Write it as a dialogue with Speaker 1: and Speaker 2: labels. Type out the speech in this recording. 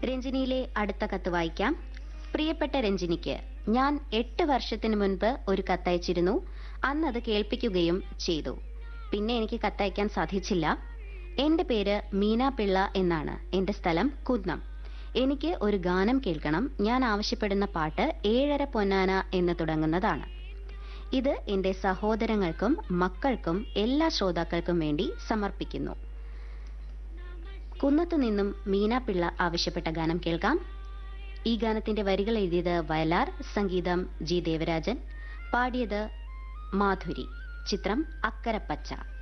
Speaker 1: രഞ്ജിനിയിലെ അടുത്ത കത്ത് വായിക്കാം പ്രിയപ്പെട്ട രഞ്ജിനിക്ക് ഞാൻ എട്ട് വർഷത്തിന് മുൻപ് ഒരു കത്തയച്ചിരുന്നു അന്ന് അത് കേൾപ്പിക്കുകയും ചെയ്തു പിന്നെ എനിക്ക് കത്തയക്കാൻ സാധിച്ചില്ല എന്റെ പേര് മീന പിള്ള എന്നാണ് എന്റെ സ്ഥലം കുന്നം എനിക്ക് ഒരു ഗാനം കേൾക്കണം ഞാൻ ആവശ്യപ്പെടുന്ന പാട്ട് ഏഴര പൊന്നാന എന്ന് തുടങ്ങുന്നതാണ് ഇത് എന്റെ സഹോദരങ്ങൾക്കും മക്കൾക്കും എല്ലാ ശ്രോതാക്കൾക്കും വേണ്ടി സമർപ്പിക്കുന്നു കുന്നത്തു നിന്നും മീന പിള്ള ആവശ്യപ്പെട്ട ഗാനം കേൾക്കാം ഈ ഗാനത്തിന്റെ വരികൾ എഴുതിയത് വയലാർ സംഗീതം ജി ദേവരാജൻ പാടിയത് മാധുരി ചിത്രം അക്കരപ്പച്ച